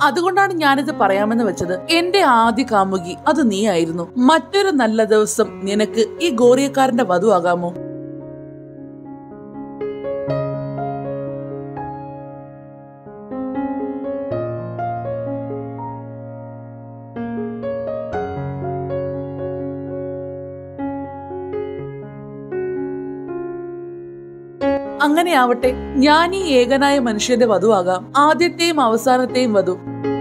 അതുകൊണ്ടാണ് ഞാനിത് പറയാമെന്ന് വെച്ചത് എന്റെ ആദ്യ കാമുകി അത് നീ ആയിരുന്നു മറ്റൊരു നല്ല ദിവസം നിനക്ക് ഈ ഗോറിയക്കാരന്റെ വധുവാകാമോ അങ്ങനെയാവട്ടെ ഞാൻ ഈ ഏകനായ മനുഷ്യന്റെ വധുവാകാം ആദ്യത്തെയും അവസാനത്തെയും വധു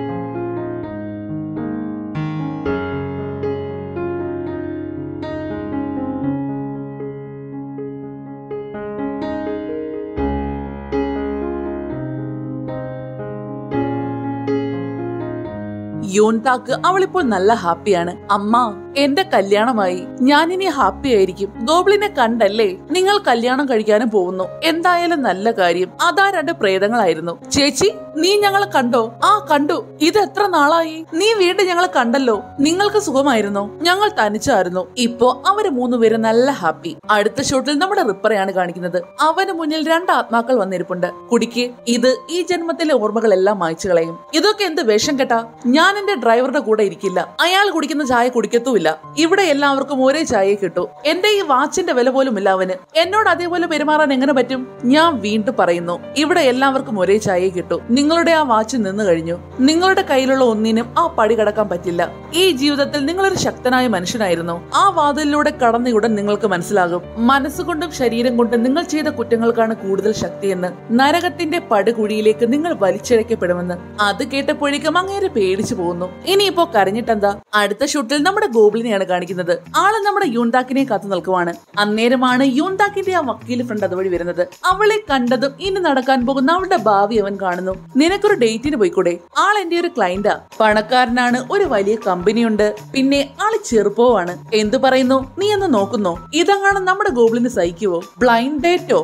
യോൺതാക്ക് അവളിപ്പോൾ നല്ല ഹാപ്പിയാണ് അമ്മ എന്റെ കല്യാണമായി ഞാനിനി ഹാപ്പി ആയിരിക്കും ഗോബ്ലിനെ കണ്ടല്ലേ നിങ്ങൾ കല്യാണം കഴിക്കാനും പോകുന്നു എന്തായാലും നല്ല കാര്യം അതാ രണ്ട് പ്രേതങ്ങളായിരുന്നു ചേച്ചി നീ ഞങ്ങളെ കണ്ടോ ആ കണ്ടു ഇത് എത്ര നാളായി നീ വീണ്ടും ഞങ്ങളെ കണ്ടല്ലോ നിങ്ങൾക്ക് സുഖമായിരുന്നോ ഞങ്ങൾ തനിച്ചായിരുന്നു ഇപ്പോ അവര് മൂന്നുപേരും നല്ല ഹാപ്പി അടുത്ത ഷോട്ടിൽ നമ്മുടെ റിപ്പറയാണ് കാണിക്കുന്നത് അവന് മുന്നിൽ രണ്ട് ആത്മാക്കൾ വന്നിരിപ്പുണ്ട് കുടിക്ക് ഇത് ഈ ജന്മത്തിലെ ഓർമ്മകളെല്ലാം മായ്ച്ചു കളയും ഇതൊക്കെ എന്ത് വേഷം കേട്ടാ ഞാൻ എന്റെ ഡ്രൈവറുടെ കൂടെ ഇരിക്കില്ല അയാൾ കുടിക്കുന്ന ചായ കുടിക്കത്തുമില്ല ഇവിടെ എല്ലാവർക്കും ഒരേ ചായയെ കിട്ടൂ എന്റെ ഈ വാച്ചിന്റെ വില പോലും ഇല്ല അവന് എന്നോട് അതേപോലെ പെരുമാറാൻ എങ്ങനെ പറ്റും ഞാൻ വീണ്ടും പറയുന്നു ഇവിടെ എല്ലാവർക്കും ഒരേ ചായയെ കിട്ടൂ നിങ്ങളുടെ ആ വാച്ച് നിന്ന് കഴിഞ്ഞു നിങ്ങളുടെ കയ്യിലുള്ള ഒന്നിനും ആ പടി കടക്കാൻ പറ്റില്ല ഈ ജീവിതത്തിൽ നിങ്ങളൊരു ശക്തനായ മനുഷ്യനായിരുന്നു ആ വാതിലിലൂടെ കടന്നയുടൻ നിങ്ങൾക്ക് മനസ്സിലാകും മനസ്സുകൊണ്ടും ശരീരം കൊണ്ടും നിങ്ങൾ ചെയ്ത കുറ്റങ്ങൾക്കാണ് കൂടുതൽ ശക്തിയെന്ന് നരകത്തിന്റെ പടുകുഴിയിലേക്ക് നിങ്ങൾ വലിച്ചിഴക്കപ്പെടുമെന്ന് അത് കേട്ടപ്പോഴേക്കും അങ്ങേരെ പേടിച്ചു പോകുന്നു ഇനിയിപ്പോ കരഞ്ഞിട്ടെന്താ അടുത്ത ഷൂട്ടിൽ നമ്മുടെ ഗോബ്ലിനെയാണ് കാണിക്കുന്നത് ആള് നമ്മുടെ യൂൺതാക്കിനെ കാത്തു നിൽക്കുവാണ് അന്നേരമാണ് യൂൺതാക്കിന്റെ ആ വക്കീൽ ഫ്രണ്ട് അതുവഴി വരുന്നത് അവളെ കണ്ടതും ഇനി നടക്കാൻ പോകുന്ന അവളുടെ ഭാവി അവൻ കാണുന്നു നിനക്കൊരു ഡേറ്റിന് പോയിക്കൂടെ ആൾ എന്റെ ഒരു ക്ലയന്റാ പണക്കാരനാണ് ഒരു വലിയ കമ്പനിയുണ്ട് പിന്നെ ആള് ചെറുപ്പവുമാണ് എന്തു പറയുന്നു നീ എന്ന് നോക്കുന്നോ ഇതങ്ങാണ് നമ്മുടെ ഗോബ്ലിന് സഹിക്കുവോ ബ്ലൈൻഡ് ഡേറ്റോ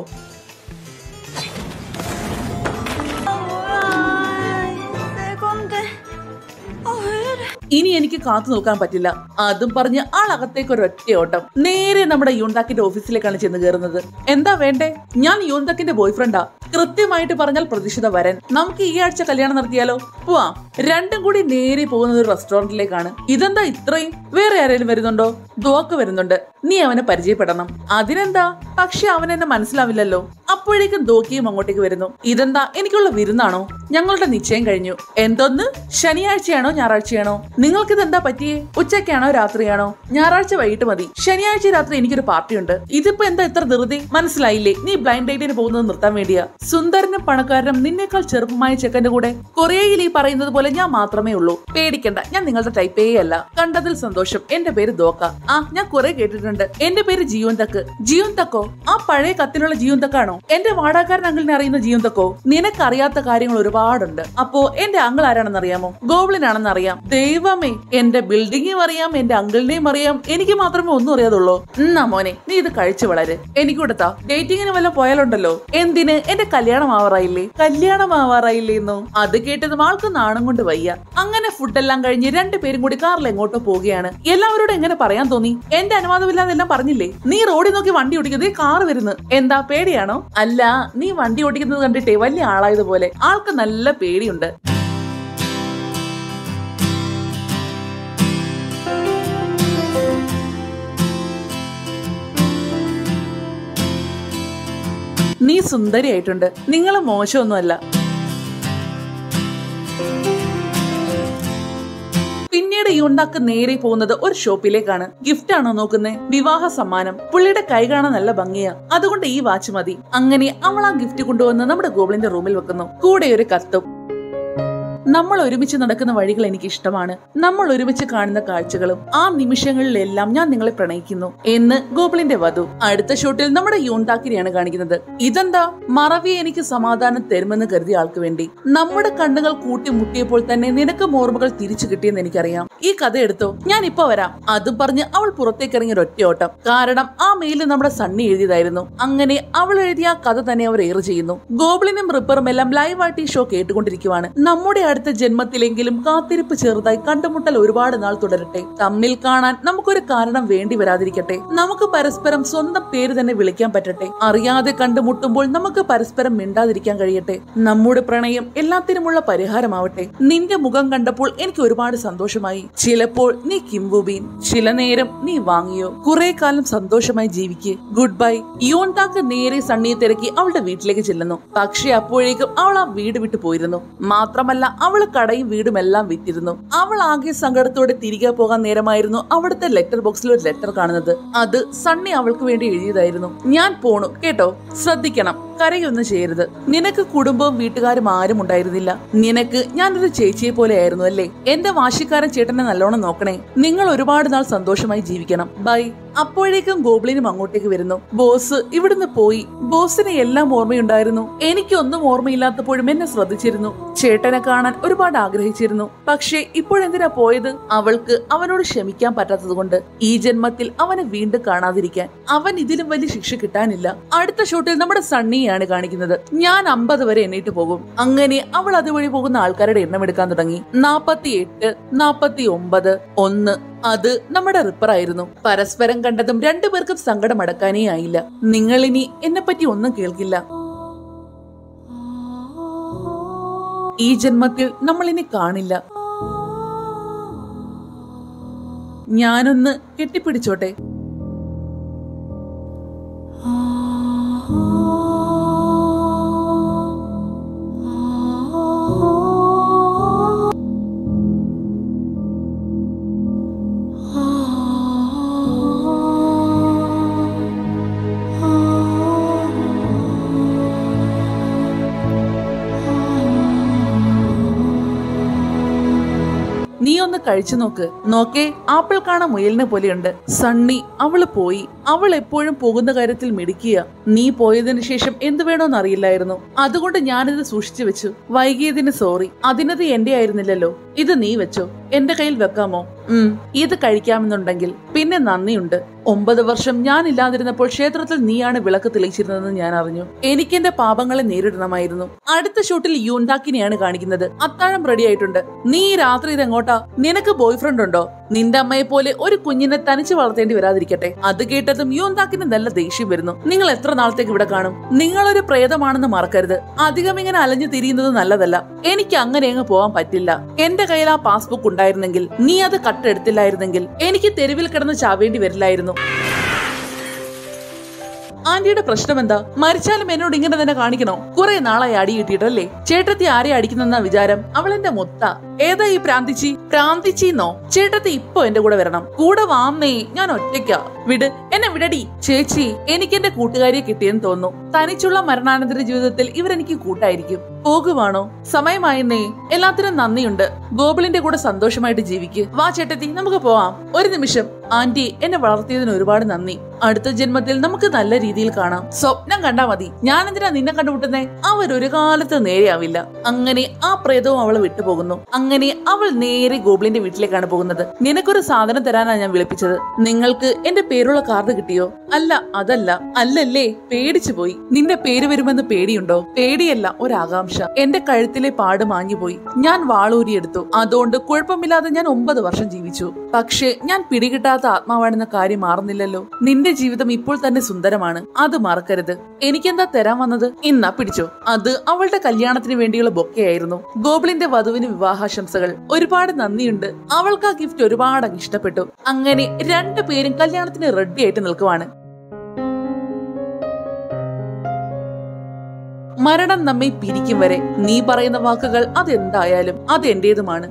Ay, ¿de dónde? A ver. ഇനി എനിക്ക് കാത്തു നിൽക്കാൻ പറ്റില്ല അതും പറഞ്ഞ് ആൾ അകത്തേക്ക് ഒരു ഒറ്റ ഓട്ടം നേരെ നമ്മുടെ യൂൺതാക്കിന്റെ ഓഫീസിലേക്കാണ് ചെന്ന് കയറുന്നത് എന്താ വേണ്ടേ ഞാൻ യൂൺതാക്കിന്റെ ബോയ്ഫ്രണ്ടാ കൃത്യമായിട്ട് പറഞ്ഞാൽ പ്രതീക്ഷിത വരൻ നമുക്ക് ഈ ആഴ്ച കല്യാണം നടത്തിയാലോ പോവാം രണ്ടും കൂടി നേരെ പോകുന്നത് ഒരു റെസ്റ്റോറന്റിലേക്കാണ് ഇതെന്താ ഇത്രയും വേറെ ആരെങ്കിലും വരുന്നുണ്ടോ ദോക്ക് വരുന്നുണ്ട് നീ അവനെ പരിചയപ്പെടണം അതിനെന്താ പക്ഷെ അവൻ എന്നെ മനസ്സിലാവില്ലല്ലോ അപ്പോഴേക്കും ദോക്കിയും അങ്ങോട്ടേക്ക് വരുന്നു ഇതെന്താ എനിക്കുള്ള വിരുന്നാണോ ഞങ്ങളുടെ നിശ്ചയം കഴിഞ്ഞു എന്തോന്ന് ശനിയാഴ്ചയാണോ ഞായറാഴ്ചയാണോ നിങ്ങൾക്ക് ഇതെന്താ പറ്റിയേ ഉച്ചയ്ക്കാണോ രാത്രിയാണോ ഞായറാഴ്ച വൈകിട്ട് മതി ശനിയാഴ്ച രാത്രി എനിക്കൊരു പാർട്ടിയുണ്ട് ഇതിപ്പോ എന്താ ഇത്ര ധൃതി മനസ്സിലായില്ലേ നീ ബ്ലൈൻഡ് ഡേറ്റിന് പോകുന്നത് നിർത്താൻ വേണ്ടിയാ സുന്ദരനും പണക്കാരനും നിന്നേക്കാൾ ചെറുപ്പമായ ചെക്കന്റെ കൂടെ കൊറിയയിൽ ഈ പറയുന്നത് പോലെ ഞാൻ മാത്രമേ ഉള്ളൂ പേടിക്കണ്ട ഞാൻ നിങ്ങളുടെ ടൈപ്പേ അല്ല കണ്ടതിൽ സന്തോഷം എന്റെ പേര് ദോക്ക ആ ഞാൻ കുറെ കേട്ടിട്ടുണ്ട് എന്റെ പേര് ജീവൻ തക്ക് ജീവൻ തക്കോ ആ പഴയ കത്തിലുള്ള ജീവൻ തക്കാണോ എന്റെ വാടാക്കാരൻ അങ്കിളിനെ അറിയുന്ന ജീവൻ തക്കോ നിനക്കറിയാത്ത കാര്യങ്ങൾ ഒരുപാടുണ്ട് അപ്പോ എന്റെ അങ്കിൾ ആരാണെന്ന് അറിയാമോ ഗോബ്ലിൻ ആണെന്ന് അറിയാം ദൈവമേ എന്റെ ബിൽഡിംഗും അറിയാം എന്റെ അങ്കിളിനെയും അറിയാം എനിക്ക് മാത്രമേ ഒന്നും അറിയാതുള്ളൂ എന്നാ മോനെ നീ ഇത് കഴിച്ചു വളര് എനിക്കൂടത്താ ഡേറ്റിങ്ങിന് വല്ലതും പോയാലുണ്ടല്ലോ എന്തിന് എന്റെ കല്യാണം ആവാറായില്ലേ കല്യാണം ആവാറായില്ലേ എന്നോ അത് കേട്ടതും ആൾക്ക് നാണം കൊണ്ട് വയ്യ അങ്ങനെ ഫുഡെല്ലാം കഴിഞ്ഞ് രണ്ടുപേരും കൂടി കാറിൽ എങ്ങോട്ടോ പോവുകയാണ് എല്ലാവരോടും എങ്ങനെ പറയാൻ തോന്നി എന്റെ അനുവാദമില്ലാതെ എല്ലാം പറഞ്ഞില്ലേ നീ റോഡിൽ നോക്കി വണ്ടി ഓടിക്കുന്നത് കാറ് വരുന്നു എന്താ പേടിയാണോ അല്ല നീ വണ്ടി ഓടിക്കുന്നത് കണ്ടിട്ടേ വലിയ ആളായതുപോലെ ആൾക്ക് നല്ല പേടിയുണ്ട് നീ സുന്ദരിയായിട്ടുണ്ട് നിങ്ങൾ മോശമൊന്നുമല്ല പിന്നീട് ഈ ഉണ്ടാക്ക് നേരെ പോകുന്നത് ഒരു ഷോപ്പിലേക്കാണ് ഗിഫ്റ്റ് ആണോ നോക്കുന്നേ വിവാഹ സമ്മാനം പുള്ളിയുടെ കൈ കാണാൻ നല്ല ഭംഗിയാ അതുകൊണ്ട് ഈ വാച്ച് മതി അങ്ങനെ അവൾ ആ ഗിഫ്റ്റ് കൊണ്ടുവന്ന് നമ്മുടെ ഗോബിളിന്റെ റൂമിൽ വെക്കുന്നു കൂടെ ഒരു കത്തും നമ്മൾ ഒരുമിച്ച് നടക്കുന്ന വഴികൾ എനിക്ക് ഇഷ്ടമാണ് നമ്മൾ ഒരുമിച്ച് കാണുന്ന കാഴ്ചകളും ആ നിമിഷങ്ങളിലെല്ലാം ഞാൻ നിങ്ങളെ പ്രണയിക്കുന്നു എന്ന് ഗോബിളിന്റെ വധു അടുത്ത ഷോട്ടിൽ നമ്മുടെ യൂണ്ടാക്കിനെയാണ് കാണിക്കുന്നത് ഇതെന്താ മറവി എനിക്ക് സമാധാനം തരുമെന്ന് കരുതിയ ആൾക്ക് വേണ്ടി നമ്മുടെ കണ്ണുകൾ കൂട്ടിമുട്ടിയപ്പോൾ തന്നെ നിനക്ക് ഓർമ്മകൾ തിരിച്ചു കിട്ടിയെന്ന് എനിക്കറിയാം ഈ കഥ എടുത്തോ ഞാൻ ഇപ്പൊ വരാം അതും പറഞ്ഞ് അവൾ പുറത്തേക്ക് ഇറങ്ങിയ ഒറ്റ ഓട്ടം കാരണം ആ മെയില് നമ്മുടെ സണ്ണി എഴുതിയതായിരുന്നു അങ്ങനെ അവൾ എഴുതിയ ആ കഥ തന്നെ അവർ എയർ ചെയ്യുന്നു ഗോബ്ലിനും റിപ്പറും എല്ലാം ലൈവായിട്ട് ഈ ഷോ കേട്ടുകൊണ്ടിരിക്കുവാണ് നമ്മുടെ അടുത്ത ജന്മത്തിലെങ്കിലും കാത്തിരിപ്പ് ചെറുതായി കണ്ടുമുട്ടൽ ഒരുപാട് നാൾ തുടരട്ടെ തമ്മിൽ കാണാൻ നമുക്കൊരു കാരണം വേണ്ടി വരാതിരിക്കട്ടെ നമുക്ക് പരസ്പരം സ്വന്തം പേര് തന്നെ വിളിക്കാൻ പറ്റട്ടെ അറിയാതെ കണ്ടുമുട്ടുമ്പോൾ നമുക്ക് പരസ്പരം മിണ്ടാതിരിക്കാൻ കഴിയട്ടെ നമ്മുടെ പ്രണയം എല്ലാത്തിനുമുള്ള പരിഹാരമാവട്ടെ നിന്റെ മുഖം കണ്ടപ്പോൾ എനിക്ക് ഒരുപാട് സന്തോഷമായി ചിലപ്പോൾ നീ കിംബുബീൻ ചില നേരം നീ വാങ്ങിയോ കുറെ കാലം സന്തോഷമായി ജീവിക്ക് ഗുഡ് ബൈ യോൺതാക്ക് നേരെ സണ്ണിയെ തിരക്കി അവളുടെ വീട്ടിലേക്ക് ചെല്ലുന്നു പക്ഷെ അപ്പോഴേക്കും അവൾ ആ വീട് വിട്ടു പോയിരുന്നു മാത്രമല്ല അവൾ കടയും വീടും എല്ലാം വിറ്റിരുന്നു അവൾ ആകെ സങ്കടത്തോടെ തിരികെ പോകാൻ നേരമായിരുന്നു അവിടുത്തെ ലെറ്റർ ബോക്സിൽ ഒരു ലെറ്റർ കാണുന്നത് അത് സണ്ണി അവൾക്ക് വേണ്ടി എഴുതിയതായിരുന്നു ഞാൻ പോണു കേട്ടോ ശ്രദ്ധിക്കണം കരയൊന്നും ചെയ്യരുത് നിനക്ക് കുടുംബവും വീട്ടുകാരും ആരും ഉണ്ടായിരുന്നില്ല നിനക്ക് ഞാനൊരു ചേച്ചിയെ പോലെ ആയിരുന്നു അല്ലേ എന്റെ വാശിക്കാരൻ ചേട്ടനെ നല്ലോണം നോക്കണേ നിങ്ങൾ ഒരുപാട് നാൾ സന്തോഷമായി ജീവിക്കണം ബൈ അപ്പോഴേക്കും ഗോബ്ലിനും അങ്ങോട്ടേക്ക് വരുന്നു ബോസ് ഇവിടുന്ന് പോയി ബോസിന് എല്ലാം ഓർമ്മയുണ്ടായിരുന്നു എനിക്കൊന്നും ഓർമ്മയില്ലാത്തപ്പോഴും എന്നെ ശ്രദ്ധിച്ചിരുന്നു ചേട്ടനെ കാണാൻ ഒരുപാട് ആഗ്രഹിച്ചിരുന്നു പക്ഷേ ഇപ്പോഴെന്തിനാ പോയത് അവൾക്ക് അവനോട് ക്ഷമിക്കാൻ പറ്റാത്തതുകൊണ്ട് ഈ ജന്മത്തിൽ അവനെ വീണ്ടും കാണാതിരിക്കാൻ അവൻ ഇതിലും വലിയ ശിക്ഷ കിട്ടാനില്ല അടുത്ത ഷോട്ടിൽ നമ്മുടെ സണ്ണിയാണ് കാണിക്കുന്നത് ഞാൻ അമ്പത് വരെ എണ്ണീട്ട് പോകും അങ്ങനെ അവൾ അതുവഴി പോകുന്ന ആൾക്കാരുടെ എണ്ണം എടുക്കാൻ തുടങ്ങി നാപ്പത്തി എട്ട് നാപ്പത്തി ഒമ്പത് ഒന്ന് അത് നമ്മുടെ റിപ്പർ ആയിരുന്നു പരസ്പരം കണ്ടതും രണ്ടുപേർക്കും സങ്കടം അടക്കാനേ ആയില്ല നിങ്ങൾ ഇനി എന്നെ പറ്റി ഒന്നും കേൾക്കില്ല ഈ ജന്മത്തിൽ നമ്മൾ ഇനി കാണില്ല ഞാനൊന്ന് കെട്ടിപ്പിടിച്ചോട്ടെ നീ ഒന്ന് കഴിച്ചു നോക്ക് നോക്കേ ആപ്പിൾ കാണാൻ മുയലിനെ പോലെയുണ്ട് സണ്ണി അവള് പോയി അവൾ എപ്പോഴും പോകുന്ന കാര്യത്തിൽ മിടിക്കുക നീ പോയതിനു ശേഷം എന്ത് വേണോന്ന് അറിയില്ലായിരുന്നു അതുകൊണ്ട് ഞാനിത് സൂക്ഷിച്ചു വെച്ചു വൈകിയതിന് സോറി അതിനത് എന്റെ ആയിരുന്നില്ലല്ലോ ഇത് നീ വെച്ചോ എന്റെ കയ്യിൽ വെക്കാമോ ഉം ഇത് കഴിക്കാമെന്നുണ്ടെങ്കിൽ പിന്നെ നന്ദിയുണ്ട് ഒമ്പത് വർഷം ഞാൻ ഇല്ലാതിരുന്നപ്പോൾ ക്ഷേത്രത്തിൽ നീയാണ് വിളക്ക് തെളിയിച്ചിരുന്നതെന്ന് ഞാൻ അറിഞ്ഞു എനിക്ക് എന്റെ പാപങ്ങളെ നേരിടണമായിരുന്നു അടുത്ത ഷൂട്ടിൽ യൂണ്ടാക്കിനെയാണ് കാണിക്കുന്നത് അത്താഴം റെഡി ആയിട്ടുണ്ട് നീ ഈ രാത്രി ഇതെങ്ങോട്ടാ നിനക്ക് ബോയ് ഫ്രണ്ട് ഉണ്ടോ നിന്റെ അമ്മയെ പോലെ ഒരു കുഞ്ഞിനെ തനിച്ച് വളർത്തേണ്ടി വരാതിരിക്കട്ടെ അത് കേട്ടതും യൂന്താക്കിന് നല്ല ദേഷ്യം വരുന്നു നിങ്ങൾ എത്ര നാളത്തേക്ക് ഇവിടെ കാണും നിങ്ങളൊരു പ്രേതമാണെന്ന് മറക്കരുത് അധികം ഇങ്ങനെ അലഞ്ഞു തിരിയുന്നത് നല്ലതല്ല എനിക്ക് അങ്ങനെ അങ്ങ് പോവാൻ പറ്റില്ല എന്റെ കയ്യിൽ ആ പാസ്ബുക്ക് ഉണ്ടായിരുന്നെങ്കിൽ നീ അത് കട്ടെടുത്തില്ലായിരുന്നെങ്കിൽ എനിക്ക് തെരുവിൽ കിടന്ന് ചാവേണ്ടി വരില്ലായിരുന്നു ആന്റിയുടെ പ്രശ്നം എന്താ മരിച്ചാലും എന്നോട് ഇങ്ങനെ തന്നെ കാണിക്കണോ കുറെ നാളായി അടി കിട്ടിയിട്ടല്ലേ ചേട്ടത്തി ആരെ അടിക്കുന്നെന്ന വിചാരം അവൾ എന്റെ മൊത്ത ഏതാ ഈ പ്രാന്തിച്ചി പ്രാന്തിച്ചിന്നോ ചേട്ടത്തി ഇപ്പൊ എന്റെ കൂടെ വരണം കൂടെ വാന്നേ ഞാൻ ഒറ്റയ്ക്കാ വിട് എന്നെ വിടടി ചേച്ചി എനിക്ക് എന്റെ കൂട്ടുകാരിയെ കിട്ടിയെന്ന് തോന്നുന്നു തനിച്ചുള്ള മരണാനന്തര ജീവിതത്തിൽ ഇവരെനിക്ക് കൂട്ടായിരിക്കും പോകുവാണോ സമയമായെന്നേ എല്ലാത്തിനും നന്ദിയുണ്ട് ഗോകുലിന്റെ കൂടെ സന്തോഷമായിട്ട് ജീവിക്ക് വാ ചേട്ടത്തി നമുക്ക് പോവാം ഒരു നിമിഷം ആന്റി എന്നെ വളർത്തിയതിന് ഒരുപാട് നന്ദി അടുത്ത ജന്മത്തിൽ നമുക്ക് നല്ല രീതിയിൽ കാണാം സ്വപ്നം കണ്ടാ മതി ഞാൻ എന്തിനാ നിന്നെ കണ്ടുമുട്ടുന്നേ അവർ ഒരു കാലത്ത് നേരെയാവില്ല അങ്ങനെ ആ പ്രേതവും അവളെ വിട്ടുപോകുന്നു അങ്ങനെ അവൾ നേരെ ഗോബ്ലിന്റെ വീട്ടിലേക്കാണ് പോകുന്നത് നിനക്കൊരു സാധനം തരാനാ ഞാൻ വിളിപ്പിച്ചത് നിങ്ങൾക്ക് എന്റെ പേരുള്ള കാർഡ് കിട്ടിയോ അല്ല അതല്ല അല്ലല്ലേ പേടിച്ചു പോയി നിന്റെ പേര് വരുമെന്ന് പേടിയുണ്ടോ പേടിയല്ല ഒരാകാംക്ഷ എന്റെ കഴുത്തിലെ പാട് മാഞ്ഞുപോയി ഞാൻ വാളൂരിയെടുത്തു അതുകൊണ്ട് കുഴപ്പമില്ലാതെ ഞാൻ ഒമ്പത് വർഷം ജീവിച്ചു പക്ഷേ ഞാൻ പിടികിട്ടാത്ത ആത്മാവാണെന്ന കാര്യം മാറുന്നില്ലല്ലോ നിന്റെ ജീവിതം ഇപ്പോൾ തന്നെ സുന്ദരമാണ് അത് മറക്കരുത് എനിക്കെന്താ തരാൻ വന്നത് ഇന്നാ പിടിച്ചോ അത് അവളുടെ കല്യാണത്തിന് വേണ്ടിയുള്ള ബൊക്കെയായിരുന്നു ഗോബിളിന്റെ വധുവിന് വിവാഹാശംസകൾ ഒരുപാട് നന്ദിയുണ്ട് അവൾക്ക് ആ ഗിഫ്റ്റ് ഒരുപാട് അങ്ങ് ഇഷ്ടപ്പെട്ടു അങ്ങനെ രണ്ടു പേരും കല്യാണത്തിന് റെഡി ആയിട്ട് നിൽക്കുവാണ് മരണം നമ്മെ പിരിക്കും വരെ നീ പറയുന്ന വാക്കുകൾ അതെന്തായാലും അത് എന്റേതുമാണ്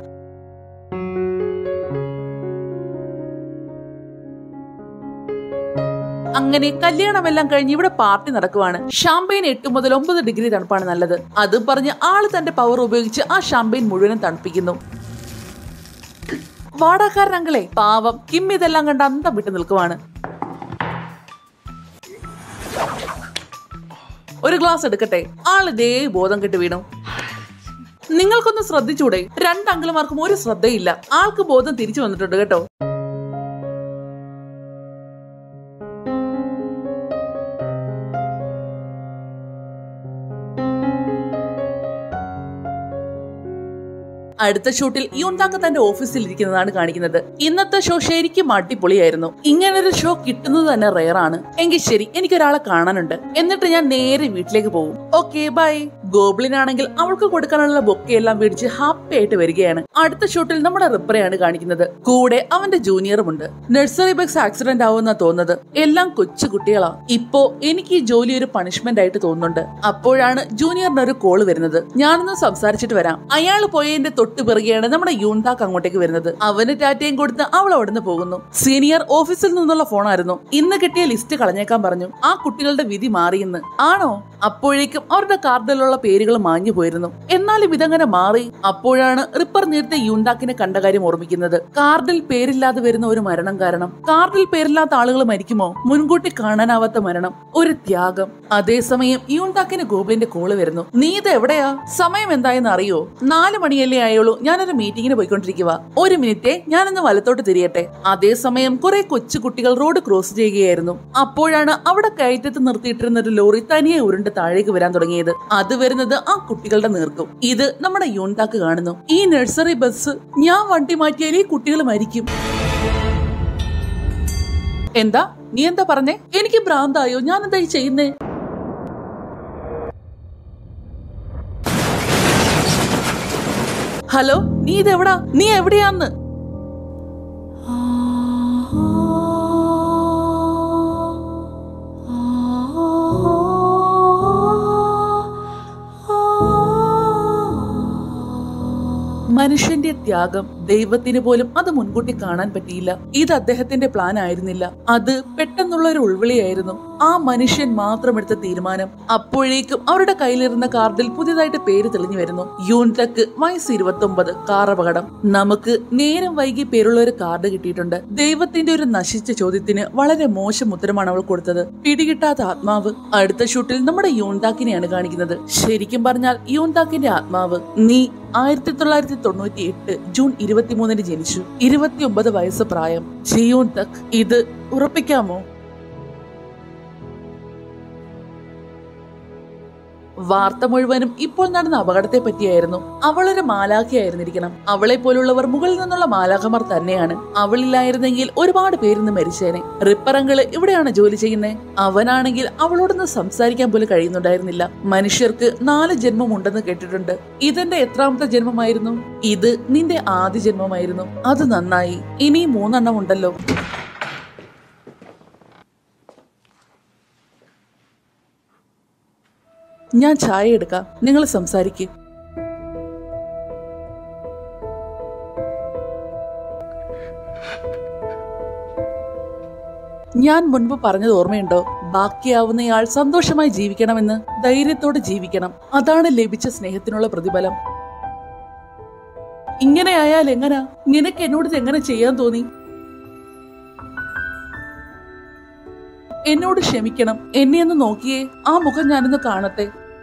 അങ്ങനെ കല്യാണമെല്ലാം കഴിഞ്ഞ് ഇവിടെ പാർട്ടി നടക്കുവാണ് ഷാമ്പയിൻ എട്ട് മുതൽ ഒമ്പത് ഡിഗ്രി തണുപ്പാണ് നല്ലത് അതും പറഞ്ഞ് ആള് തന്റെ പവർ ഉപയോഗിച്ച് ആ ഷാമ്പയിൻ മുഴുവനും തണുപ്പിക്കുന്നു വാടാക്കാരൻ അങ്കളെ പാവം കിം ഇതെല്ലാം കണ്ട് അന്തം വിട്ട് നിൽക്കുവാണ് ഒരു ഗ്ലാസ് എടുക്കട്ടെ ആള് ദേ ബോധം കെട്ട് വീണു നിങ്ങൾക്കൊന്ന് ശ്രദ്ധിച്ചൂടെ രണ്ട് അങ്കിളുമാർക്കും ഒരു ശ്രദ്ധയില്ല ആൾക്ക് ബോധം തിരിച്ചു വന്നിട്ടുണ്ട് കേട്ടോ അടുത്ത ഷൂട്ടിൽ യൂണ്ടാക്ക് തന്റെ ഓഫീസിൽ ഇരിക്കുന്നതാണ് കാണിക്കുന്നത് ഇന്നത്തെ ഷോ ശരിക്കും അടിപൊളിയായിരുന്നു ഇങ്ങനൊരു ഷോ കിട്ടുന്നത് തന്നെ റെയറാണ് എങ്കിൽ ശരി എനിക്കൊരാളെ കാണാനുണ്ട് എന്നിട്ട് ഞാൻ നേരെ വീട്ടിലേക്ക് പോകും ഓക്കെ ബൈ ഗോബ്ലിൻ ആണെങ്കിൽ അവൾക്ക് കൊടുക്കാനുള്ള ബൊക്കെ എല്ലാം മേടിച്ച് ഹാപ്പി ആയിട്ട് വരികയാണ് അടുത്ത ഷൂട്ടിൽ നമ്മുടെ റിപ്പറയാണ് കാണിക്കുന്നത് കൂടെ അവന്റെ ജൂനിയറും ഉണ്ട് നഴ്സറി ബസ് ആക്സിഡന്റ് ആവുമെന്നാ തോന്നുന്നത് എല്ലാം കൊച്ചു കുട്ടികളാ ഇപ്പോ എനിക്ക് ഈ ജോലി ഒരു പണിഷ്മെന്റ് ആയിട്ട് തോന്നുന്നുണ്ട് അപ്പോഴാണ് ജൂനിയറിന് ഒരു കോള് വരുന്നത് ഞാനൊന്ന് സംസാരിച്ചിട്ട് വരാം അയാൾ പോയതിന്റെ തൊട്ട് പിറകെയാണ് നമ്മുടെ യൂൺതാക്ക് അങ്ങോട്ടേക്ക് വരുന്നത് അവന് ടാറ്റയും കൊടുത്ത് അവൾ അവിടുന്ന് പോകുന്നു സീനിയർ ഓഫീസിൽ നിന്നുള്ള ഫോണായിരുന്നു ഇന്ന് കിട്ടിയ ലിസ്റ്റ് കളഞ്ഞേക്കാൻ പറഞ്ഞു ആ കുട്ടികളുടെ വിധി മാറിയെന്ന് ആണോ അപ്പോഴേക്കും അവരുടെ കാർഡിലുള്ള പേരുകൾ മാഞ്ഞു പോയിരുന്നു എന്നാലും ഇതങ്ങനെ മാറി അപ്പോഴാണ് റിപ്പർ നേരത്തെ യൂണ്ടാക്കിനെ കണ്ട കാര്യം ഓർമ്മിക്കുന്നത് കാർഡിൽ പേരില്ലാതെ വരുന്ന ഒരു മരണം കാരണം കാർഡിൽ പേരില്ലാത്ത ആളുകൾ മരിക്കുമോ മുൻകൂട്ടി കാണാനാവാത്ത മരണം ഒരു ത്യാഗം അതേസമയം യൂണ്ടാക്കിന് ഗോബ്ലിന്റെ കോള് വരുന്നു നീ ഇത് എവിടെയാ സമയം എന്തായെന്ന് അറിയോ നാല് മണിയല്ലേ ആയുള്ളൂ ഞാനൊരു മീറ്റിംഗിന് പോയിക്കൊണ്ടിരിക്കുക ഒരു മിനിറ്റേ ഞാനൊന്ന് വലത്തോട്ട് തിരിയട്ടെ അതേസമയം കുറെ കൊച്ചു കുട്ടികൾ റോഡ് ക്രോസ് ചെയ്യുകയായിരുന്നു അപ്പോഴാണ് അവിടെ കയറ്റത്ത് നിർത്തിയിട്ടിരുന്ന ഒരു ലോറി തനിയെ ഉരുണ്ട് താഴേക്ക് വരാൻ തുടങ്ങിയത് അത് വരുന്നത് ആ കുട്ടികളുടെ നേർക്കും ഇത് നമ്മുടെ യൂണ്ടാക്ക് കാണുന്നു ഈ നഴ്സറി ബസ് ഞാൻ വണ്ടി മാറ്റിയാൽ ഈ കുട്ടികൾ മരിക്കും എന്താ നീ എന്താ പറഞ്ഞേ എനിക്ക് ഭ്രാന്തായോ ഞാൻ എന്താ ഈ ചെയ്യുന്നേ ഹലോ നീ ഇതെവിടാ നീ എവിടെയാന്ന് മനുഷ്യന്റെ ത്യാഗം ദൈവത്തിന് പോലും അത് മുൻകൂട്ടി കാണാൻ പറ്റിയില്ല ഇത് അദ്ദേഹത്തിന്റെ പ്ലാൻ ആയിരുന്നില്ല അത് പെട്ടെന്നുള്ള ഒരു ഉൾവിളിയായിരുന്നു ആ മനുഷ്യൻ മാത്രം എടുത്ത തീരുമാനം അപ്പോഴേക്കും അവരുടെ കയ്യിലിരുന്ന കാർഡിൽ പുതിയതായിട്ട് പേര് തെളിഞ്ഞു വരുന്നു യൂൺടക്ക് വയസ്സ് ഇരുപത്തി ഒമ്പത് കാർ അപകടം നമുക്ക് നേരം വൈകി പേരുള്ള ഒരു കാർഡ് കിട്ടിയിട്ടുണ്ട് ദൈവത്തിന്റെ ഒരു നശിച്ച ചോദ്യത്തിന് വളരെ മോശം ഉത്തരമാണ് അവൾ കൊടുത്തത് പിടികിട്ടാത്ത ആത്മാവ് അടുത്ത ഷൂട്ടിൽ നമ്മുടെ യൂൺതാക്കിനെയാണ് കാണിക്കുന്നത് ശരിക്കും പറഞ്ഞാൽ യൂൺതാക്കിന്റെ ആത്മാവ് നീ ആയിരത്തി തൊള്ളായിരത്തി തൊണ്ണൂറ്റി എട്ട് ജൂൺ ഇരുപത്തിമൂന്നിന് ജനിച്ചു ഇരുപത്തിയൊമ്പത് വയസ്സ് പ്രായം ജിയൂൺ തക് ഇത് ഉറപ്പിക്കാമോ വാർത്ത മുഴുവനും ഇപ്പോൾ നടന്ന അപകടത്തെ പറ്റിയായിരുന്നു അവളൊരു മാലാഖയായിരുന്നിരിക്കണം അവളെ പോലുള്ളവർ മുകളിൽ നിന്നുള്ള മാലാഖമാർ തന്നെയാണ് അവളില്ലായിരുന്നെങ്കിൽ ഒരുപാട് പേരിന്ന് മരിച്ചേനെ റിപ്പറങ്കിള് ഇവിടെയാണ് ജോലി ചെയ്യുന്നത് അവനാണെങ്കിൽ അവളോടൊന്ന് സംസാരിക്കാൻ പോലും കഴിയുന്നുണ്ടായിരുന്നില്ല മനുഷ്യർക്ക് നാല് ജന്മം ഉണ്ടെന്ന് കേട്ടിട്ടുണ്ട് ഇതെന്റെ എത്രാമത്തെ ജന്മമായിരുന്നു ഇത് നിന്റെ ആദ്യ ജന്മമായിരുന്നു അത് നന്നായി ഇനി മൂന്നെണ്ണം ഉണ്ടല്ലോ ഞാൻ ചായ എടുക്കാം നിങ്ങൾ സംസാരിക്കും ഞാൻ മുൻപ് പറഞ്ഞത് ഓർമ്മയുണ്ടോ ബാക്കിയാവുന്നയാൾ സന്തോഷമായി ജീവിക്കണമെന്ന് ധൈര്യത്തോടെ ജീവിക്കണം അതാണ് ലഭിച്ച സ്നേഹത്തിനുള്ള പ്രതിഫലം ഇങ്ങനെ ആയാൽ എങ്ങനാ നിനക്ക് എന്നോട് ഇത് എങ്ങനെ ചെയ്യാൻ തോന്നി എന്നോട് ക്ഷമിക്കണം എന്നെ ഒന്ന് നോക്കിയേ ആ മുഖം ഞാനൊന്ന് കാണട്ടെ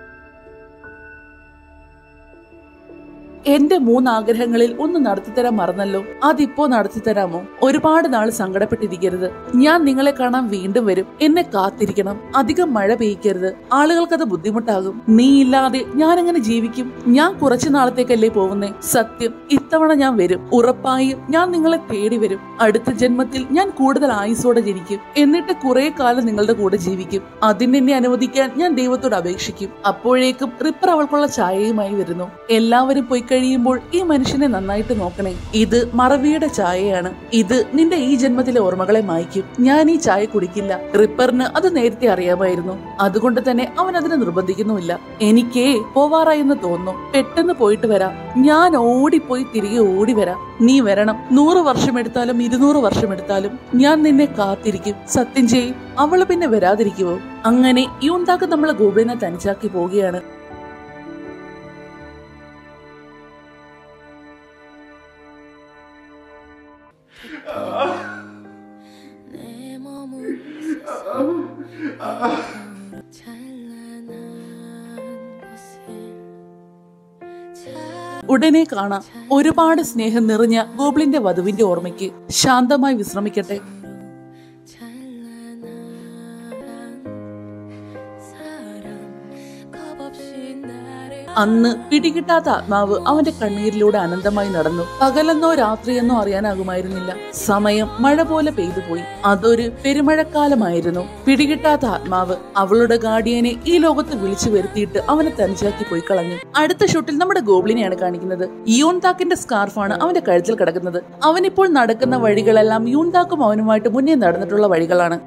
എന്റെ മൂന്ന് ആഗ്രഹങ്ങളിൽ ഒന്ന് നടത്തിത്തരാൻ മറന്നല്ലോ അതിപ്പോ നടത്തിത്തരാമോ ഒരുപാട് നാൾ സങ്കടപ്പെട്ടിരിക്കരുത് ഞാൻ നിങ്ങളെ കാണാൻ വീണ്ടും വരും എന്നെ കാത്തിരിക്കണം അധികം മഴ പെയ്ക്കരുത് ആളുകൾക്കത് ബുദ്ധിമുട്ടാകും നീ ഇല്ലാതെ ഞാൻ എങ്ങനെ ജീവിക്കും ഞാൻ കുറച്ചു നാളത്തേക്കല്ലേ പോകുന്നേ സത്യം ഇത്തവണ ഞാൻ വരും ഉറപ്പായും ഞാൻ നിങ്ങളെ തേടി വരും അടുത്ത ജന്മത്തിൽ ഞാൻ കൂടുതൽ ആയുസോടെ ജനിക്കും എന്നിട്ട് കുറെ കാലം നിങ്ങളുടെ കൂടെ ജീവിക്കും അതിനെന്നെ അനുവദിക്കാൻ ഞാൻ ദൈവത്തോട് അപേക്ഷിക്കും അപ്പോഴേക്കും റിപ്പർ അവൾക്കുള്ള ചായയുമായി വരുന്നു എല്ലാവരും പോയി കഴിയുമ്പോൾ ഈ മനുഷ്യനെ നന്നായിട്ട് നോക്കണേ ഇത് മറവിയുടെ ചായയാണ് ഇത് നിന്റെ ഈ ജന്മത്തിലെ ഓർമ്മകളെ മായ്ക്കും ഞാൻ ഈ ചായ കുടിക്കില്ല റിപ്പറിന് അത് നേരത്തെ അറിയാമായിരുന്നു അതുകൊണ്ട് തന്നെ അവൻ അതിനെ നിർബന്ധിക്കുന്നുമില്ല എനിക്കേ പോവാറായെന്ന് തോന്നുന്നു പെട്ടെന്ന് പോയിട്ട് വരാം ഞാൻ ഓടിപ്പോയി തിരികെ ഓടി വരാം നീ വരണം നൂറ് വർഷം എടുത്താലും ഇരുന്നൂറ് വർഷം എടുത്താലും ഞാൻ നിന്നെ കാത്തിരിക്കും സത്യം ചെയ് അവള് പിന്നെ വരാതിരിക്കുവോ അങ്ങനെ യൂണ്ടാക്ക് നമ്മളെ ഗോപിനെ തനിച്ചാക്കി പോവുകയാണ് 내 몸은 찬란한 곳에 ഉടനെ കാണാം ഒരുപാട് സ്നേഹം നിറഞ്ഞ ഗോബ്ലിന്റെ വധുവിന്റെ ഓർമ്മയ്ക്ക് ശാന്തമായി വിശ്രമിക്കട്ടെ 찬란한 사랑 겁없이 나를 അന്ന് പിടികിട്ടാത്ത ആത്മാവ് അവന്റെ കണ്ണീരിലൂടെ അനന്തമായി നടന്നു പകലെന്നോ രാത്രിയെന്നോ അറിയാനാകുമായിരുന്നില്ല സമയം മഴ പോലെ പെയ്തുപോയി അതൊരു പെരുമഴക്കാലമായിരുന്നു പിടികിട്ടാത്ത ആത്മാവ് അവളുടെ ഗാർഡിയനെ ഈ ലോകത്ത് വിളിച്ചു വരുത്തിയിട്ട് അവനെ തനിച്ചാക്കി പോയി കളഞ്ഞു അടുത്ത ഷൂട്ടിൽ നമ്മുടെ ഗോബ്ലിനെയാണ് കാണിക്കുന്നത് യൂൺ താക്കിന്റെ സ്കാർഫാണ് അവന്റെ കഴുത്തിൽ കിടക്കുന്നത് അവനിപ്പോൾ നടക്കുന്ന വഴികളെല്ലാം യൂൺ താക്കും അവനുമായിട്ട് മുന്നേ നടന്നിട്ടുള്ള വഴികളാണ്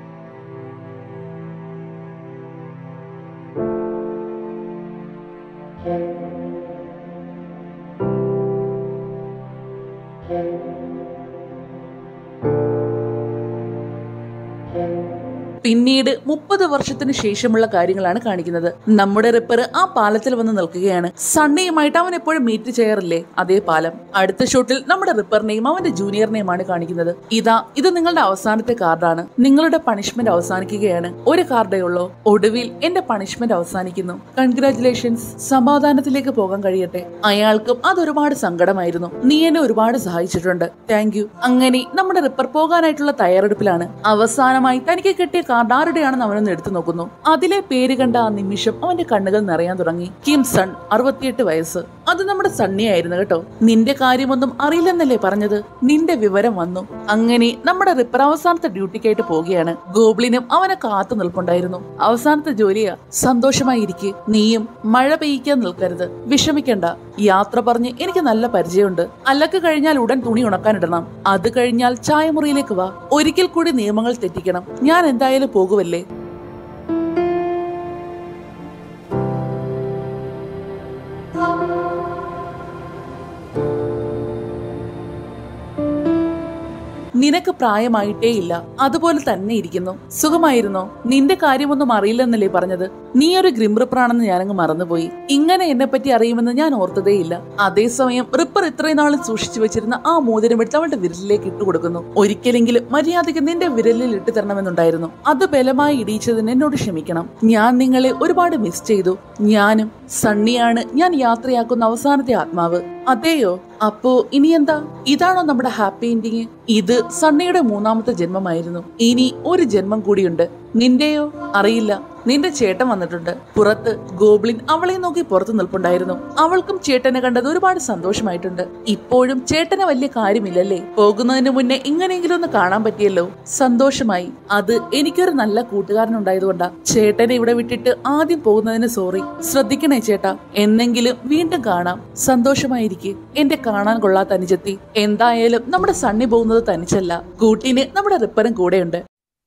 പിന്നീട് മുപ്പത് വർഷത്തിന് ശേഷമുള്ള കാര്യങ്ങളാണ് കാണിക്കുന്നത് നമ്മുടെ റിപ്പർ ആ പാലത്തിൽ വന്ന് നിൽക്കുകയാണ് സണ്ണിയുമായിട്ട് അവൻ എപ്പോഴും മീറ്റ് ചെയ്യാറില്ലേ അതേ പാലം അടുത്ത ഷോട്ടിൽ നമ്മുടെ റിപ്പറിനെയും അവന്റെ ജൂനിയറിനെയുമാണ് കാണിക്കുന്നത് ഇതാ ഇത് നിങ്ങളുടെ അവസാനത്തെ കാർഡാണ് നിങ്ങളുടെ പണിഷ്മെന്റ് അവസാനിക്കുകയാണ് ഒരു കാർഡേ ഉള്ളൂ ഒടുവിൽ എന്റെ പണിഷ്മെന്റ് അവസാനിക്കുന്നു കൺഗ്രാറ്റുലേഷൻസ് സമാധാനത്തിലേക്ക് പോകാൻ കഴിയട്ടെ അയാൾക്കും അതൊരുപാട് സങ്കടമായിരുന്നു നീ എന്നെ ഒരുപാട് സഹായിച്ചിട്ടുണ്ട് താങ്ക് യു അങ്ങനെ നമ്മുടെ റിപ്പർ പോകാനായിട്ടുള്ള തയ്യാറെടുപ്പിലാണ് അവസാനമായി തനിക്ക് കിട്ടിയ കാർഡ് ആരുടെയാണെന്ന് അവനൊന്ന് എടുത്തു നോക്കുന്നു അതിലെ പേര് കണ്ട ആ നിമിഷം അവന്റെ കണ്ണുകൾ നിറയാൻ തുടങ്ങി കിം സൺ അറുപത്തിയെട്ട് വയസ്സ് അത് നമ്മുടെ സണ്ണിയായിരുന്നു കേട്ടോ നിന്റെ കാര്യമൊന്നും അറിയില്ലെന്നല്ലേ പറഞ്ഞത് നിന്റെ വിവരം വന്നു അങ്ങനെ നമ്മുടെ റിപ്പർ അവസാനത്തെ ഡ്യൂട്ടിക്കായിട്ട് പോവുകയാണ് ഗോബ്ലിനും അവനെ കാത്തു നിൽപ്പുണ്ടായിരുന്നു അവസാനത്തെ ജോലിയാ സന്തോഷമായി ഇരിക്കെ നീയും മഴ പെയ്യിക്കാൻ നിൽക്കരുത് വിഷമിക്കണ്ട യാത്ര പറഞ്ഞ് എനിക്ക് നല്ല പരിചയമുണ്ട് അലക്ക് കഴിഞ്ഞാൽ ഉടൻ തുണി ഉണക്കാനിടണം അത് കഴിഞ്ഞാൽ ചായമുറിയിലേക്ക് വാ ഒരിക്കൽ കൂടി നിയമങ്ങൾ തെറ്റിക്കണം ഞാൻ എന്തായാലും പോകുമല്ലേ നിനക്ക് പ്രായമായിട്ടേ ഇല്ല അതുപോലെ തന്നെ ഇരിക്കുന്നു സുഖമായിരുന്നോ നിന്റെ കാര്യമൊന്നും അറിയില്ലെന്നല്ലേ പറഞ്ഞത് നീ ഒരു ഗ്രിം റിപ്പറാണെന്ന് ഞാനങ്ങ് മറന്നുപോയി ഇങ്ങനെ എന്നെ പറ്റി അറിയുമെന്ന് ഞാൻ ഓർത്തതേയില്ല അതേസമയം റിപ്പർ ഇത്രയും നാളും സൂക്ഷിച്ചു വെച്ചിരുന്ന ആ മോതിരം എടുത്ത് അവളുടെ വിരലിലേക്ക് ഇട്ടുകൊടുക്കുന്നു ഒരിക്കലെങ്കിലും മര്യാദയ്ക്ക് നിന്റെ വിരലിൽ ഇട്ടു തരണമെന്നുണ്ടായിരുന്നു അത് ബലമായി ഇടിയിച്ചതിന് എന്നോട് ക്ഷമിക്കണം ഞാൻ നിങ്ങളെ ഒരുപാട് മിസ് ചെയ്തു ഞാനും സണ്ണിയാണ് ഞാൻ യാത്രയാക്കുന്ന അവസാനത്തെ ആത്മാവ് അതെയോ അപ്പോ ഇനി എന്താ ഇതാണോ നമ്മുടെ ഹാപ്പി എൻഡിങ് ഇത് സണ്ണിയുടെ മൂന്നാമത്തെ ജന്മമായിരുന്നു ഇനി ഒരു ജന്മം കൂടിയുണ്ട് നിന്റെയോ അറിയില്ല നിന്റെ ചേട്ടൻ വന്നിട്ടുണ്ട് പുറത്ത് ഗോബ്ലിൻ അവളെ നോക്കി പുറത്തു നിൽപ്പുണ്ടായിരുന്നു അവൾക്കും ചേട്ടനെ കണ്ടത് ഒരുപാട് സന്തോഷമായിട്ടുണ്ട് ഇപ്പോഴും ചേട്ടന് വലിയ കാര്യമില്ലല്ലേ പോകുന്നതിന് മുന്നേ ഇങ്ങനെയെങ്കിലും ഒന്ന് കാണാൻ പറ്റിയല്ലോ സന്തോഷമായി അത് എനിക്കൊരു നല്ല കൂട്ടുകാരനുണ്ടായതുകൊണ്ടാ ചേട്ടനെ ഇവിടെ വിട്ടിട്ട് ആദ്യം പോകുന്നതിന് സോറി ശ്രദ്ധിക്കണേ ചേട്ടാ എന്നെങ്കിലും വീണ്ടും കാണാം സന്തോഷമായിരിക്കെ എന്റെ കാണാൻ കൊള്ളാത്ത അനുജത്തി എന്തായാലും നമ്മുടെ സണ്ണി പോകുന്നത് തനിച്ചല്ല കൂട്ടിന് നമ്മുടെ റിപ്പറും കൂടെയുണ്ട്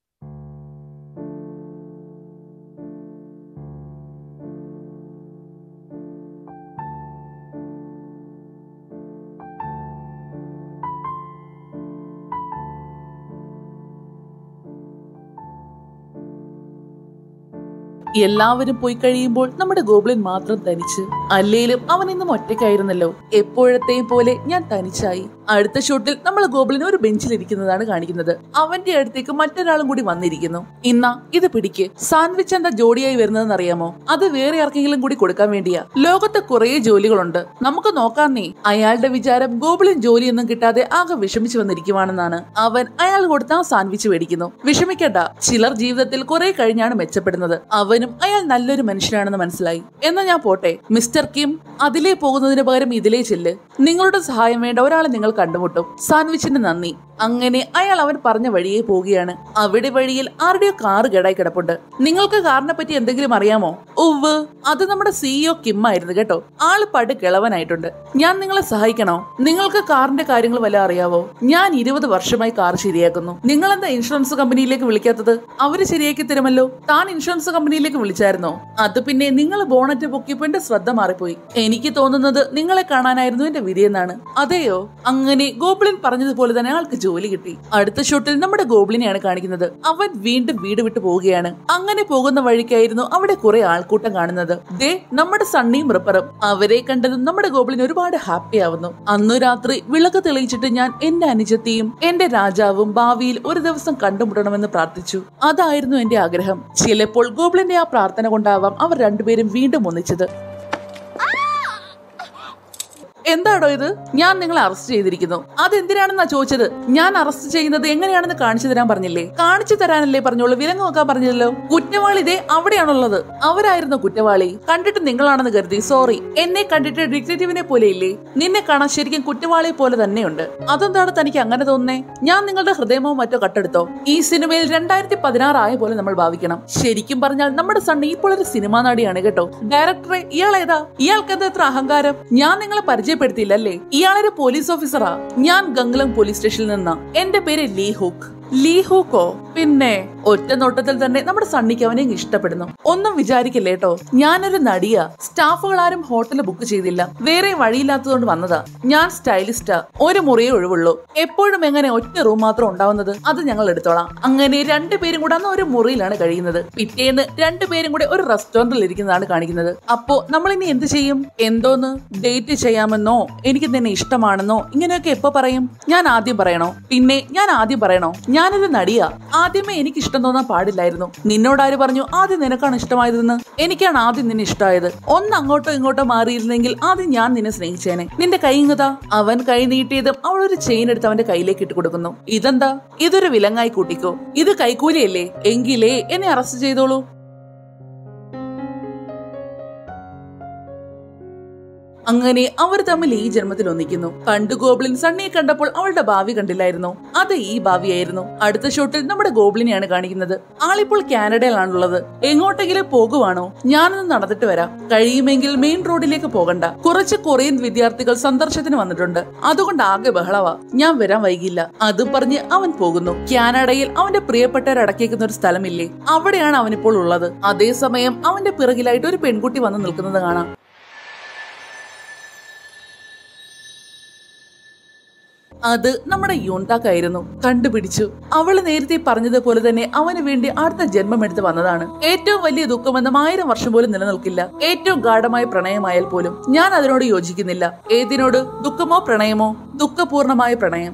എല്ലാവരും പോയി കഴിയുമ്പോൾ നമ്മുടെ ഗോബ്ലിൻ മാത്രം തനിച്ച് അല്ലേലും അവൻ ഇന്നും ഒറ്റയ്ക്കായിരുന്നല്ലോ എപ്പോഴത്തെയും പോലെ ഞാൻ തനിച്ചായി അടുത്ത ഷോട്ടിൽ നമ്മൾ ഗോബ്ലിൻ ഒരു ബെഞ്ചിലിരിക്കുന്നതാണ് കാണിക്കുന്നത് അവന്റെ അടുത്തേക്ക് മറ്റൊരാളും കൂടി വന്നിരിക്കുന്നു ഇന്നാ ഇത് പിടിക്ക് സാൻഡ്വിച്ച് എന്താ ജോഡിയായി വരുന്നതെന്ന് അറിയാമോ അത് വേറെ ആർക്കെങ്കിലും കൂടി കൊടുക്കാൻ വേണ്ടിയാ ലോകത്ത് കുറെ ജോലികളുണ്ട് നമുക്ക് നോക്കാന്നേ അയാളുടെ വിചാരം ഗോബ്ലിൻ ജോലിയൊന്നും കിട്ടാതെ ആകെ വിഷമിച്ചു വന്നിരിക്കുവാണെന്നാണ് അവൻ അയാൾ കൊടുത്ത ആ സാൻഡ്വിച്ച് മേടിക്കുന്നു വിഷമിക്കണ്ട ചിലർ ജീവിതത്തിൽ കുറെ കഴിഞ്ഞാണ് മെച്ചപ്പെടുന്നത് അവനും അയാൾ നല്ലൊരു മനുഷ്യനാണെന്ന് മനസ്സിലായി എന്നാ ഞാൻ പോട്ടെ മിസ്റ്റർ കിം അതിലേ പോകുന്നതിന് പകരം ഇതിലേ ചെല്ല് നിങ്ങളുടെ സഹായം വേണ്ട ഒരാളെ നിങ്ങൾ കണ്ടുമുട്ടും സാൻഡ്വിച്ചിന് നന്ദി അങ്ങനെ അയാൾ അവൻ പറഞ്ഞ വഴിയെ പോവുകയാണ് അവിടെ വഴിയിൽ ആരുടെയോ കാറ് കേടായി കിടപ്പുണ്ട് നിങ്ങൾക്ക് കാറിനെ പറ്റി എന്തെങ്കിലും അറിയാമോ ഉവ് അത് നമ്മുടെ സിഇഒ കിം ആയിരുന്നു കേട്ടോ ആള് പട് കിളവനായിട്ടുണ്ട് ഞാൻ നിങ്ങളെ സഹായിക്കണോ നിങ്ങൾക്ക് കാറിന്റെ കാര്യങ്ങൾ വല്ല അറിയാവോ ഞാൻ ഇരുപത് വർഷമായി കാർ ശരിയാക്കുന്നു നിങ്ങൾ എന്താ ഇൻഷുറൻസ് കമ്പനിയിലേക്ക് വിളിക്കാത്തത് അവര് ശരിയാക്കി തരുമല്ലോ താൻ ഇൻഷുറൻസ് കമ്പനിയിലേക്ക് വിളിച്ചായിരുന്നോ അത് പിന്നെ നിങ്ങൾ ബോണറ്റ് പൊക്കിയപ്പോ എന്റെ ശ്രദ്ധ മാറിപ്പോയി എനിക്ക് തോന്നുന്നത് നിങ്ങളെ കാണാനായിരുന്നു എന്റെ വിധിയെന്നാണ് അതെയോ അങ്ങനെ ഗോബ്ലിൻ പറഞ്ഞതുപോലെ തന്നെ ആൾക്ക് ജോലി കിട്ടി അടുത്ത ഷോട്ടിൽ നമ്മുടെ ഗോബ്ലിനെയാണ് കാണിക്കുന്നത് അവൻ വീണ്ടും വീട് വിട്ടു പോവുകയാണ് അങ്ങനെ പോകുന്ന വഴിക്കായിരുന്നു അവിടെ കുറെ ആൾക്കൂട്ടം കാണുന്നത് ദേ നമ്മുടെ സണ്ണിയും റിപ്പറും അവരെ കണ്ടതും നമ്മുടെ ഗോബ്ലിൻ ഒരുപാട് ഹാപ്പി ആവുന്നു അന്നു രാത്രി വിളക്ക് തെളിയിച്ചിട്ട് ഞാൻ എന്റെ അനുജത്തിയും എന്റെ രാജാവും ഭാവിയിൽ ഒരു ദിവസം കണ്ടുമുട്ടണമെന്ന് പ്രാർത്ഥിച്ചു അതായിരുന്നു എന്റെ ആഗ്രഹം ചിലപ്പോൾ ഗോബ്ലിന്റെ ആ പ്രാർത്ഥന കൊണ്ടാവാം അവർ രണ്ടുപേരും വീണ്ടും ഒന്നിച്ചത് എന്താടോ ഇത് ഞാൻ നിങ്ങളെ അറസ്റ്റ് ചെയ്തിരിക്കുന്നു അതെന്തിനാണെന്നാ ചോദിച്ചത് ഞാൻ അറസ്റ്റ് ചെയ്യുന്നത് എങ്ങനെയാണെന്ന് കാണിച്ചു തരാൻ പറഞ്ഞില്ലേ കാണിച്ചു തരാനല്ലേ പറഞ്ഞോളൂ വിലങ്ങ് നോക്കാൻ പറഞ്ഞല്ലോ കുറ്റവാളി ഇതേ അവിടെയാണുള്ളത് അവരായിരുന്നു കുറ്റവാളി കണ്ടിട്ട് നിങ്ങളാണെന്ന് കരുതി സോറി എന്നെ കണ്ടിട്ട് ഡിറ്റക്റ്റീവിനെ പോലെ ഇല്ലേ നിന്നെ കാണാൻ ശരിക്കും കുറ്റവാളിയെ പോലെ തന്നെയുണ്ട് അതെന്താണ് തനിക്ക് അങ്ങനെ തോന്നുന്നേ ഞാൻ നിങ്ങളുടെ ഹൃദയമോ മറ്റോ കട്ടെടുത്തോ ഈ സിനിമയിൽ രണ്ടായിരത്തി പതിനാറ് ആയ പോലെ നമ്മൾ ഭാവിക്കണം ശരിക്കും പറഞ്ഞാൽ നമ്മുടെ സണ്ണി ഇപ്പോൾ ഒരു സിനിമാ നടിയാണ് കേട്ടോ ഡയറക്ടറെ ഇയാൾ ഏതാ ഇയാൾക്ക് എന്താ എത്ര അഹങ്കാരം ഞാൻ നിങ്ങളെ പരിചയപ്പെടുത്തിയില്ലല്ലേ ഇയാളൊരു പോലീസ് ഓഫീസറാ ഞാൻ ഗംഗ്ലം പോലീസ് സ്റ്റേഷനിൽ നിന്നാ എന്റെ പേര് ലീ ഹുക്ക് ലീ ഹൂക്കോ പിന്നെ ഒറ്റ നോട്ടത്തിൽ തന്നെ നമ്മുടെ സണ്ണിക്ക് അവനെ അങ്ങ് ഇഷ്ടപ്പെടുന്നു ഒന്നും വിചാരിക്കില്ല കേട്ടോ ഞാനൊരു നടിയാ സ്റ്റാഫുകൾ ആരും ഹോട്ടൽ ബുക്ക് ചെയ്തില്ല വേറെ വഴിയില്ലാത്തതുകൊണ്ട് വന്നതാ ഞാൻ സ്റ്റൈലിസ്റ്റാ ഒരു മുറിയേ ഒഴിവുള്ളൂ എപ്പോഴും എങ്ങനെ ഒറ്റ റൂം മാത്രം ഉണ്ടാവുന്നത് അത് ഞങ്ങൾ എടുത്തോളാം അങ്ങനെ രണ്ടുപേരും കൂടെ അന്ന് ഒരു മുറിയിലാണ് കഴിയുന്നത് പിറ്റേന്ന് രണ്ടുപേരും കൂടെ ഒരു റെസ്റ്റോറന്റിൽ ഇരിക്കുന്നതാണ് കാണിക്കുന്നത് അപ്പോ നമ്മൾ ഇനി എന്ത് ചെയ്യും എന്തോന്ന് ഡേറ്റ് ചെയ്യാമെന്നോ എനിക്ക് നിന്നെ ഇഷ്ടമാണെന്നോ ഇങ്ങനെയൊക്കെ എപ്പോ പറയും ഞാൻ ആദ്യം പറയണോ പിന്നെ ഞാൻ ആദ്യം പറയണോ ഞാനൊരു നടിയാ ആദ്യമേ എനിക്ക് ഇഷ്ടം തോന്നാൻ പാടില്ലായിരുന്നു നിന്നോട് ആര് പറഞ്ഞു ആദ്യം നിനക്കാണ് ഇഷ്ടമായതെന്ന് എനിക്കാണ് ആദ്യം നിന്നെ ഇഷ്ടമായത് ഒന്ന് അങ്ങോട്ടോ ഇങ്ങോട്ടോ മാറിയിരുന്നെങ്കിൽ ആദ്യം ഞാൻ നിന്നെ സ്നേഹിച്ചേനെ നിന്റെ കൈ ഇങ്ങതാ അവൻ കൈ നീട്ടിയതും അവൾ ഒരു ചെയിൻ എടുത്ത് അവന്റെ കയ്യിലേക്ക് ഇട്ട് കൊടുക്കുന്നു ഇതെന്താ ഇതൊരു വിലങ്ങായി കൂട്ടിക്കോ ഇത് കൈക്കൂലിയല്ലേ എങ്കിലേ എന്നെ അറസ്റ്റ് ചെയ്തോളൂ അങ്ങനെ അവർ തമ്മിൽ ഈ ജന്മത്തിൽ ഒന്നിക്കുന്നു പണ്ട് ഗോബ്ലിൻ സണ്ണിയെ കണ്ടപ്പോൾ അവളുടെ ഭാവി കണ്ടില്ലായിരുന്നു അത് ഈ ഭാവിയായിരുന്നു അടുത്ത ഷോട്ടിൽ നമ്മുടെ ഗോബ്ലിനെയാണ് കാണിക്കുന്നത് ആളിപ്പോൾ കാനഡയിലാണുള്ളത് എങ്ങോട്ടെങ്കിലും പോകുവാണോ ഞാനൊന്ന് നടന്നിട്ട് വരാം കഴിയുമെങ്കിൽ മെയിൻ റോഡിലേക്ക് പോകണ്ട കുറച്ച് കൊറിയൻ വിദ്യാർത്ഥികൾ സന്ദർശനത്തിന് വന്നിട്ടുണ്ട് അതുകൊണ്ട് ആകെ ബഹളവാ ഞാൻ വരാൻ വൈകില്ല അത് പറഞ്ഞ് അവൻ പോകുന്നു കാനഡയിൽ അവന്റെ പ്രിയപ്പെട്ടവരടക്കിയേക്കുന്ന ഒരു സ്ഥലമില്ലേ അവിടെയാണ് അവനിപ്പോൾ ഉള്ളത് അതേസമയം അവന്റെ പിറകിലായിട്ട് ഒരു പെൺകുട്ടി വന്ന് നിൽക്കുന്നത് കാണാം അത് നമ്മുടെ യൂണ്ടാക്കായിരുന്നു കണ്ടുപിടിച്ചു അവള് നേരത്തെ പറഞ്ഞതുപോലെ തന്നെ അവന് വേണ്ടി അടുത്ത ജന്മം എടുത്ത് വന്നതാണ് ഏറ്റവും വലിയ ദുഃഖമെന്നും ആയിരം വർഷം പോലും നിലനിൽക്കില്ല ഏറ്റവും ഗാഠമായ പ്രണയമായാൽ പോലും ഞാൻ അതിനോട് യോജിക്കുന്നില്ല ഏതിനോട് ദുഃഖമോ പ്രണയമോ ദുഃഖപൂർണമായ പ്രണയം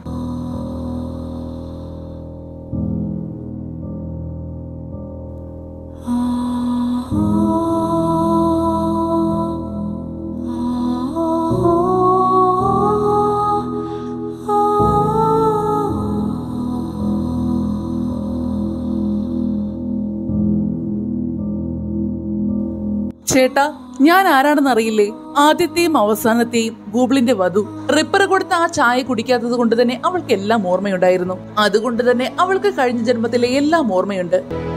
ചേട്ടാ ഞാൻ ആരാണെന്ന് അറിയില്ലേ ആദ്യത്തെയും അവസാനത്തെയും ഗൂഗിളിന്റെ വധു റിപ്പർ കൊടുത്ത ആ ചായ കുടിക്കാത്തത് കൊണ്ട് തന്നെ അവൾക്ക് എല്ലാം ഓർമ്മയുണ്ടായിരുന്നു അതുകൊണ്ട് തന്നെ അവൾക്ക് കഴിഞ്ഞ ജന്മത്തിലെ എല്ലാം ഓർമ്മയുണ്ട്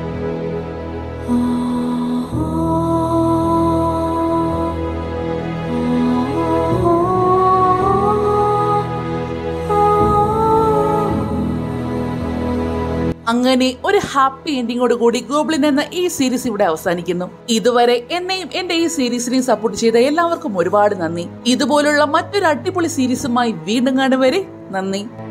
അങ്ങനെ ഒരു ഹാപ്പി എൻഡിങ്ങോട് കൂടി ഗോബ്ലിൻ എന്ന ഈ സീരീസ് ഇവിടെ അവസാനിക്കുന്നു ഇതുവരെ എന്നെയും എന്റെ ഈ സീരീസിനെയും സപ്പോർട്ട് ചെയ്ത എല്ലാവർക്കും ഒരുപാട് നന്ദി ഇതുപോലുള്ള മറ്റൊരു അടിപൊളി സീരീസുമായി വീണ്ടും കാണും വരെ നന്ദി